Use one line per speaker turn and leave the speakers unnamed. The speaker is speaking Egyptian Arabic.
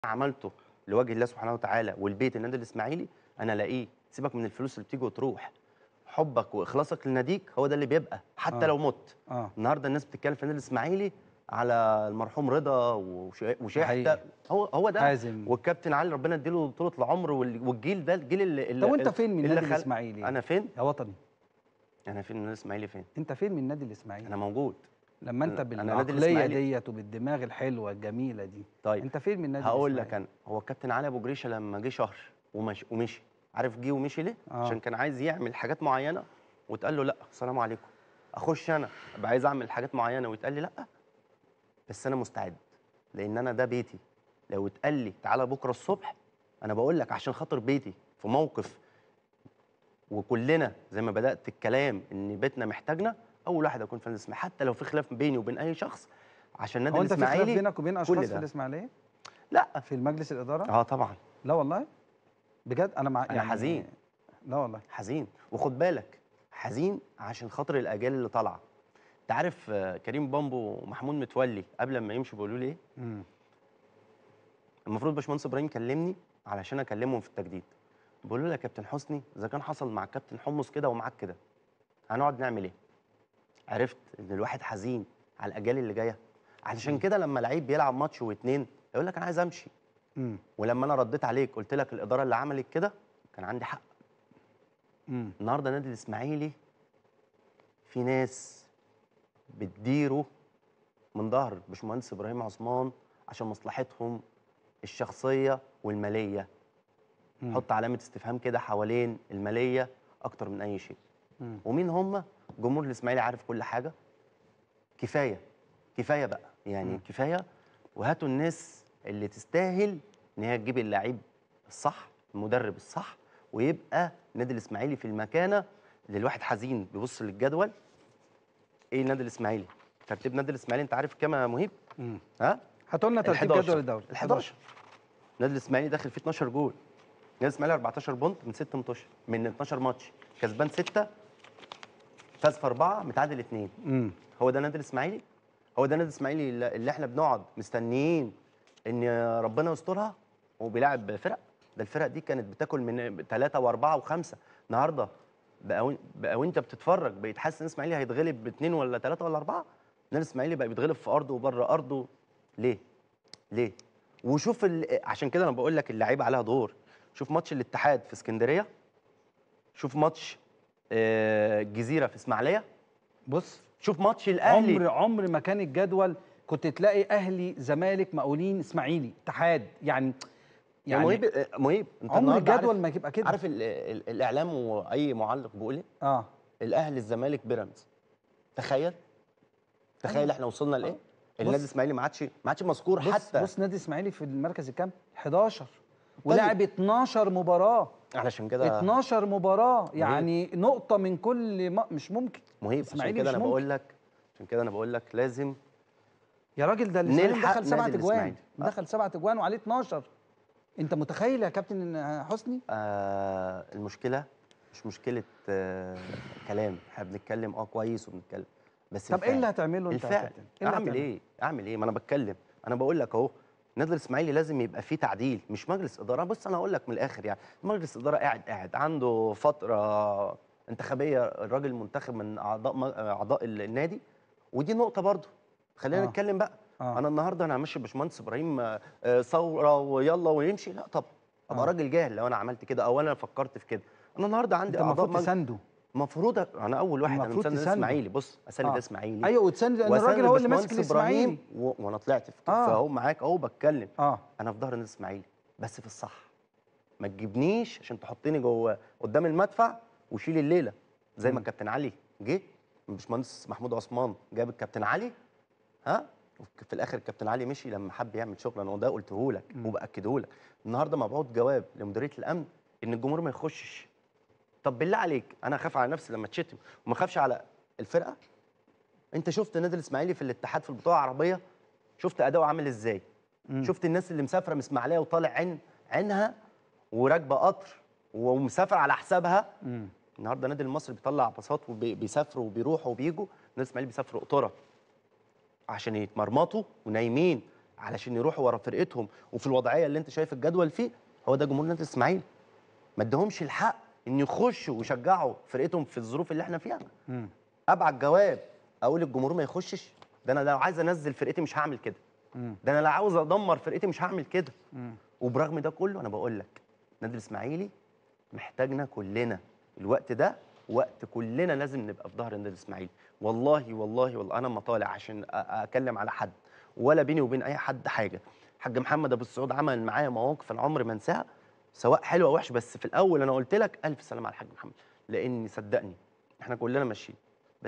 عملته لوجه الله سبحانه وتعالى والبيت النادي الاسماعيلي انا الاقيه سيبك من الفلوس اللي بتيجي وتروح حبك واخلاصك لناديك هو ده اللي بيبقى حتى
آه.
لو مت
اه
النهارده الناس بتتكلم في النادي الاسماعيلي على المرحوم رضا وشا- وشحته
حقيقي.
هو هو ده
حازم
والكابتن علي ربنا يديله طولة العمر وال- والجيل ده الجيل اللي اللي
طب وانت فين من
اللي
النادي
خل-
الاسماعيلي
انا فين
يا وطني
انا فين النادي الاسماعيلي فين
انت فين من النادي الاسماعيلي
انا موجود
لما انت
أنا نادي
بالعقليه
الإسماعيلي-
ديت وبالدماغ الحلوه الجميله دي
طيب
انت فين من النادي
هقول
الإسماعيلي؟
لك انا هو الكابتن علي ابو جريشه لما جه شهر ومشي ومشي عارف جه ومشي ليه
آه.
عشان كان عايز يعمل حاجات معينه واتقال له لا السلام عليكم اخش انا ابقى عايز اعمل حاجات معينه ويتقال لي لا بس انا مستعد لان انا ده بيتي لو اتقال لي تعالى بكره الصبح انا بقول لك عشان خاطر بيتي في موقف وكلنا زي ما بدات الكلام ان بيتنا محتاجنا اول واحد اكون في النادي الاسماعيلي حتى لو في خلاف بيني وبين اي شخص عشان النادي
هو انت في خلاف
الاسماعيلي
بينك وبين
كل
اشخاص في
ده.
الاسماعيليه
لا
في المجلس الاداره
اه طبعا
لا والله بجد انا مع
أنا حزين.
لا والله
حزين وخد بالك حزين عشان خاطر الاجيال اللي طالعه انت عارف آه، كريم بامبو ومحمود متولي قبل ما يمشوا بيقولوا لي ايه
مم.
المفروض باشمهندس ابراهيم كلمني علشان اكلمهم في التجديد بقول له يا كابتن حسني اذا كان حصل مع الكابتن حمص كده ومعاك كده هنقعد نعمل ايه عرفت ان الواحد حزين على الاجيال اللي جايه علشان كده لما لعيب بيلعب ماتش واتنين يقول لك انا عايز امشي
مم.
ولما انا رديت عليك قلت لك الاداره اللي عملت كده كان عندي حق
مم.
النهارده نادي الاسماعيلي في ناس بتديره من ظهر باشمهندس ابراهيم عثمان عشان مصلحتهم الشخصيه والماليه
مم.
حط علامه استفهام كده حوالين الماليه اكتر من اي شيء
مم.
ومين هم جمهور الاسماعيلي عارف كل حاجه كفايه كفايه بقى يعني
مم.
كفايه وهاتوا الناس اللي تستاهل ان هي تجيب اللعيب الصح المدرب الصح ويبقى النادي الاسماعيلي في المكانه اللي الواحد حزين بيبص للجدول ايه النادي الاسماعيلي ترتيب النادي الاسماعيلي انت عارف كام يا مهيب
مم.
ها
هاتوا لنا ترتيب جدول الدوري
ال 11 النادي الاسماعيلي داخل فيه 12 جول النادي الاسماعيلي 14 بونت من 6 ماتش من 12 ماتش كسبان 6 فاز في 4 متعادل 2
امم
هو ده النادي الاسماعيلي هو ده النادي الاسماعيلي اللي اللي احنا بنقعد مستنيين ان ربنا يسترها وبيلعب فرق ده الفرق دي كانت بتاكل من ثلاثة وأربعة وخمسة النهارده بقى وين- بقى وانت بتتفرج بقيت حاسس ان الاسماعيلي هيتغلب باثنين ولا ثلاثة ولا أربعة النادي الاسماعيلي بقى بيتغلب في أرضه وبره أرضه ليه؟ ليه؟ وشوف ال... عشان كده انا بقول لك اللعيبه عليها دور شوف ماتش الاتحاد في اسكندريه شوف ماتش آه، الجزيره في اسماعيليه
بص
شوف ماتش الاهلي
عمر عمر ما كان الجدول كنت تلاقي اهلي زمالك مقاولين اسماعيلي اتحاد يعني
يعني مهيب آه، مهيب انت
عمر
النهارده
الجدول
عارف,
ما يبقى كده
عارف ال... ال... الاعلام واي معلق بيقول ايه
اه
الاهلي الزمالك بيراميدز تخيل تخيل احنا وصلنا لايه النادي الاسماعيلي ما عادش ما عادش مذكور
بص
حتى
بص نادي الاسماعيلي في المركز الكام 11 ولعب 12 مباراه
علشان كده
12 مباراه يعني نقطه من كل ما مش ممكن
مهيب عشان
الإسماعيلي
كده
مش
انا
ممكن.
بقول لك عشان كده انا بقول لك لازم
يا راجل ده الاسماعيلي
نلحق
دخل سبعة
نادي
اجوان
الإسماعيلي. آه.
دخل سبعة اجوان وعليه 12 انت متخيل يا كابتن حسني
آه المشكله مش مشكله آه كلام احنا بنتكلم اه كويس وبنتكلم بس
طب ايه
الفعل.
اللي هتعمله انت يا
الفعل
كابتن اللي
اعمل
هتعمله؟
ايه اعمل ايه ما انا بتكلم انا بقول لك اهو النادي الاسماعيلي لازم يبقى فيه تعديل مش مجلس اداره بص انا هقول لك من الاخر يعني مجلس اداره قاعد قاعد عنده فتره انتخابيه الراجل منتخب من اعضاء م- اعضاء النادي ودي نقطه برضو خلينا
آه.
نتكلم بقى
آه.
انا النهارده انا همشي باشمهندس ابراهيم آه، آه، ثوره ويلا ويمشي لا طبعا ابقى
آه.
راجل جاهل لو انا عملت كده او انا فكرت في كده انا النهارده عندي
انت
اعضاء
المفروض
مجلس
تسانده
المفروض أ- انا اول واحد انا
المفروض
مساند
تسانده.
الاسماعيلي بص اساند
آه.
الاسماعيلي
ايوه وتساند لان
وأساند
الراجل هو اللي ماسك
باشمهندس إبراهيم
الاسماعيلي
و... وانا طلعت في
آه.
فاهو معاك اهو بتكلم
اه
انا في ظهر النادي الاسماعيلي بس في الصح ما تجيبنيش عشان تحطني جوه قدام المدفع وشيل الليله زي ما
مم.
الكابتن علي جه الباشمهندس محمود عثمان جاب الكابتن علي ها وف- في الاخر الكابتن علي مشي لما حب يعمل شغل انا ده قلته لك
مم.
وباكده لك النهارده مبعوث جواب لمديريه الامن ان الجمهور ما يخشش طب بالله عليك انا اخاف على نفسي لما اتشتم وما اخافش على الفرقه انت شفت النادي الاسماعيلي في الاتحاد في البطوله العربيه شفت اداؤه عامل ازاي
مم.
شفت الناس اللي مسافره من اسماعيليه وطالع عين عينها وراكبه قطر ومسافر على حسابها
مم.
النهارده النادي المصري بيطلع باصات وبيسافروا وبيروحوا وبيجوا النادي الاسماعيلي بيسافروا قطره عشان يتمرمطوا ونايمين علشان يروحوا ورا فرقتهم وفي الوضعيه اللي انت شايف الجدول فيه هو ده جمهور نادي الاسماعيلي ما ادهمش الحق ان يخشوا ويشجعوا فرقتهم في الظروف اللي احنا فيها
مم.
ابعت جواب اقول الجمهور ما يخشش ده انا لو عايز انزل فرقتي مش هعمل كده
مم.
ده انا لو عاوز ادمر فرقتي مش هعمل كده
مم.
وبرغم ده كله انا بقول لك نادي الاسماعيلي محتاجنا كلنا الوقت ده وقت كلنا لازم نبقى في ظهر النادي الاسماعيلي والله والله والله انا ما طالع عشان أ- اتكلم على حد ولا بيني وبين اي حد حاجه حاج محمد ابو السعود عمل معايا مواقف العمر ما انساها سواء حلوه وحش بس في الاول انا قلت لك الف سلامه على الحاج محمد لاني صدقني احنا كلنا ماشيين